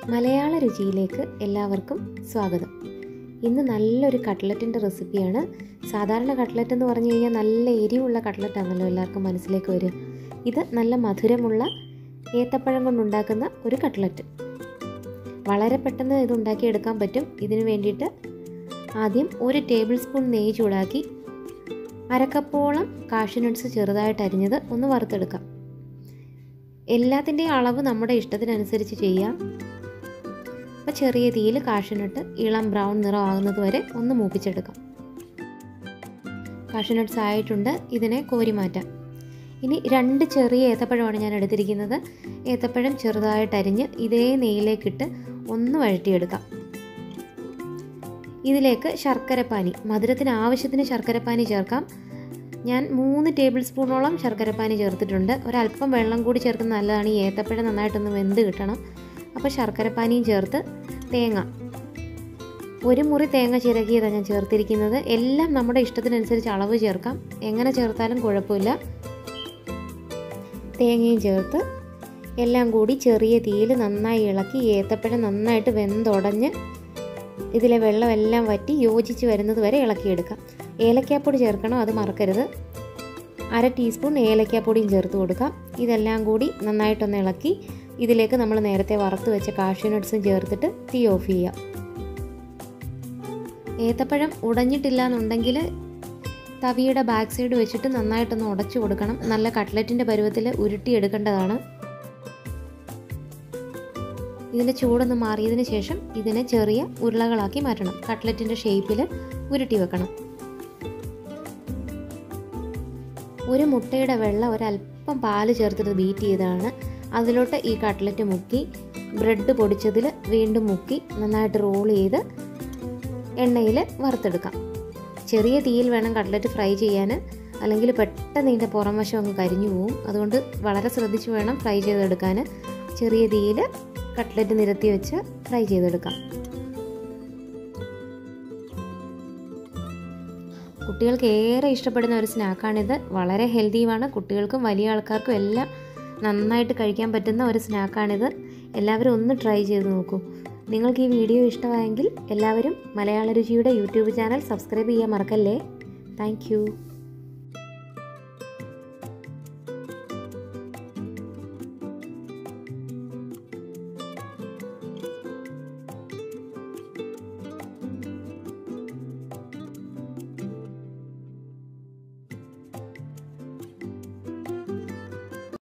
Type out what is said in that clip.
മലയാള രുചിയിലേക്ക് എല്ലാവർക്കും സ്വാഗതം ഇന്ന് നല്ലൊരു കട്ട്ലറ്റിൻ്റെ റെസിപ്പിയാണ് സാധാരണ കട്ട്ലറ്റ് എന്ന് പറഞ്ഞു കഴിഞ്ഞാൽ നല്ല എരിവുള്ള കട്ട്ലറ്റാണല്ലോ എല്ലാവർക്കും മനസ്സിലേക്ക് വരിക ഇത് നല്ല മധുരമുള്ള ഏത്തപ്പഴം കൊണ്ടുണ്ടാക്കുന്ന ഒരു കട്ട്ലറ്റ് വളരെ പെട്ടെന്ന് ഇത് ഉണ്ടാക്കിയെടുക്കാൻ പറ്റും ഇതിന് വേണ്ടിയിട്ട് ആദ്യം ഒരു ടേബിൾ സ്പൂൺ നെയ്യ് ചൂടാക്കി അരക്കപ്പോളം കാഷ്യൂ നട്ട്സ് ചെറുതായിട്ട് അരിഞ്ഞത് ഒന്ന് വറുത്തെടുക്കാം എല്ലാത്തിൻ്റെയും അളവ് നമ്മുടെ ഇഷ്ടത്തിനനുസരിച്ച് ചെയ്യാം അപ്പോൾ ചെറിയ തീയിൽ കാഷ്യനട്ട് ഇളം ബ്രൗൺ നിറം ആകുന്നത് വരെ ഒന്ന് മൂപ്പിച്ചെടുക്കാം കാഷ്യനട്ട്സ് ആയിട്ടുണ്ട് ഇതിനെ കോരി മാറ്റാം ഇനി രണ്ട് ചെറിയ ഏത്തപ്പഴമാണ് ഞാൻ എടുത്തിരിക്കുന്നത് ഏത്തപ്പഴം ചെറുതായിട്ട് അരിഞ്ഞ് ഇതേ നെയ്യിലേക്കിട്ട് ഒന്ന് വഴറ്റിയെടുക്കാം ഇതിലേക്ക് ശർക്കരപ്പാനി മധുരത്തിന് ആവശ്യത്തിന് ശർക്കരപ്പാനി ചേർക്കാം ഞാൻ മൂന്ന് ടേബിൾ സ്പൂണോളം ശർക്കരപ്പാനി ചേർത്തിട്ടുണ്ട് ഒരല്പം വെള്ളം കൂടി ചേർക്കുന്നത് നല്ലതാണ് ഈ ഏത്തപ്പഴം നന്നായിട്ടൊന്ന് വെന്ത് കിട്ടണം അപ്പോൾ ശർക്കരപ്പാനിയും ചേർത്ത് തേങ്ങ ഒരു മുറി തേങ്ങ ചിരകിയതാണ് ഞാൻ ചേർത്തിരിക്കുന്നത് എല്ലാം നമ്മുടെ ഇഷ്ടത്തിനനുസരിച്ച് അളവ് ചേർക്കാം എങ്ങനെ ചേർത്താലും കുഴപ്പമില്ല തേങ്ങയും ചേർത്ത് എല്ലാം കൂടി ചെറിയ തീയിൽ നന്നായി ഇളക്കി ഏത്തപ്പഴം നന്നായിട്ട് വെന്തുടഞ്ഞ് ഇതിലെ വെള്ളമെല്ലാം വറ്റി യോജിച്ച് വരുന്നത് വരെ ഇളക്കിയെടുക്കാം ഏലക്കാപ്പൊടി ചേർക്കണം അത് മറക്കരുത് അര ടീസ്പൂൺ ഏലക്കാപ്പൊടിയും ചേർത്ത് കൊടുക്കാം ഇതെല്ലാം കൂടി നന്നായിട്ടൊന്ന് ഇളക്കി ഇതിലേക്ക് നമ്മൾ നേരത്തെ വറുത്ത് വെച്ച കാഷ്യൂ നട്ട്സും ചേർത്തിട്ട് തീ ഓഫ് ചെയ്യാം ഏത്തപ്പഴം ഉടഞ്ഞിട്ടില്ല എന്നുണ്ടെങ്കിൽ തവിയുടെ ബാക്ക് സൈഡ് വെച്ചിട്ട് നന്നായിട്ടൊന്ന് ഉടച്ചു കൊടുക്കണം നല്ല കട്ട്ലറ്റിൻ്റെ പരുവത്തിൽ ഉരുട്ടിയെടുക്കേണ്ടതാണ് ഇതിൻ്റെ ചൂടൊന്ന് മാറിയതിന് ശേഷം ഇതിനെ ചെറിയ ഉരുളകളാക്കി മാറ്റണം കട്ട്ലറ്റിൻ്റെ ഷേപ്പിൽ ഉരുട്ടി വെക്കണം ഒരു മുട്ടയുടെ വെള്ള ഒരല്പം പാല് ചേർത്തിട്ട് ബീറ്റ് ചെയ്തതാണ് അതിലോട്ട് ഈ കട്ട്ലറ്റ് മുക്കി ബ്രെഡ് പൊടിച്ചതിൽ വീണ്ടും മുക്കി നന്നായിട്ട് റോൾ ചെയ്ത് എണ്ണയിൽ വറുത്തെടുക്കാം ചെറിയ തീയിൽ വേണം കട്ട്ലറ്റ് ഫ്രൈ ചെയ്യാൻ അല്ലെങ്കിൽ പെട്ടെന്ന് ഇതിൻ്റെ പുറം വശം അങ്ങ് കരിഞ്ഞു പോവും അതുകൊണ്ട് വളരെ ശ്രദ്ധിച്ച് വേണം ഫ്രൈ ചെയ്തെടുക്കാൻ ചെറിയ തീയിൽ കട്ട്ലറ്റ് നിരത്തി വെച്ച് ഫ്രൈ ചെയ്തെടുക്കാം കുട്ടികൾക്ക് ഏറെ ഇഷ്ടപ്പെടുന്ന ഒരു സ്നാക്കാണിത് വളരെ ഹെൽത്തിയുമാണ് കുട്ടികൾക്കും വലിയ ആൾക്കാർക്കും എല്ലാം നന്നായിട്ട് കഴിക്കാൻ പറ്റുന്ന ഒരു സ്നാക്കാണിത് എല്ലാവരും ഒന്ന് ട്രൈ ചെയ്ത് നോക്കൂ നിങ്ങൾക്ക് ഈ വീഡിയോ ഇഷ്ടമായെങ്കിൽ എല്ലാവരും മലയാള രുചിയുടെ യൂട്യൂബ് ചാനൽ സബ്സ്ക്രൈബ് ചെയ്യാൻ മറക്കല്ലേ താങ്ക്